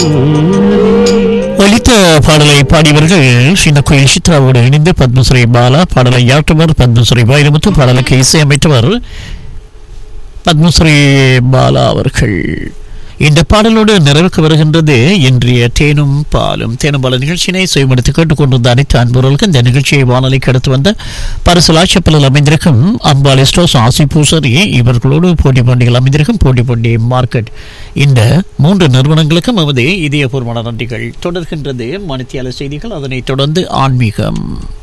ஒலித்த பாடலை பாடியவர்கள் சின்ன கோயில் சித்ராவோடு இணைந்து பத்மஸ்ரீ பாலா பாடலை யாற்றவர் பத்மஸ்ரீ வைரமுத்து பாடலுக்கு இசையமைத்தவர் பத்மஸ்ரீ பாலா அவர்கள் இந்த பாடலோடு நிறைவுக்கு வருகின்றது இன்றைய தேனும் பாலும் தேனும் பால நிகழ்ச்சியினை சுயமடுத்து கேட்டுக்கொண்டிருந்த அனைத்து அன்பர்களுக்கு இந்த நிகழ்ச்சியை வானொலிக்கு அடுத்து வந்த பரிசலாட்சப்பலில் அமைந்திருக்கும் அம்பாள் ஸ்டோஸ் ஆசி பூசரி இவர்களோடு போட்டி பண்டிகள் அமைந்திருக்கும் போட்டி பண்டி மார்க்கெட் இந்த மூன்று நிறுவனங்களுக்கும் நமது இதயபூர்வமான நன்றிகள் தொடர்கின்றது மணித்தியால செய்திகள் அதனைத் தொடர்ந்து ஆன்மீகம்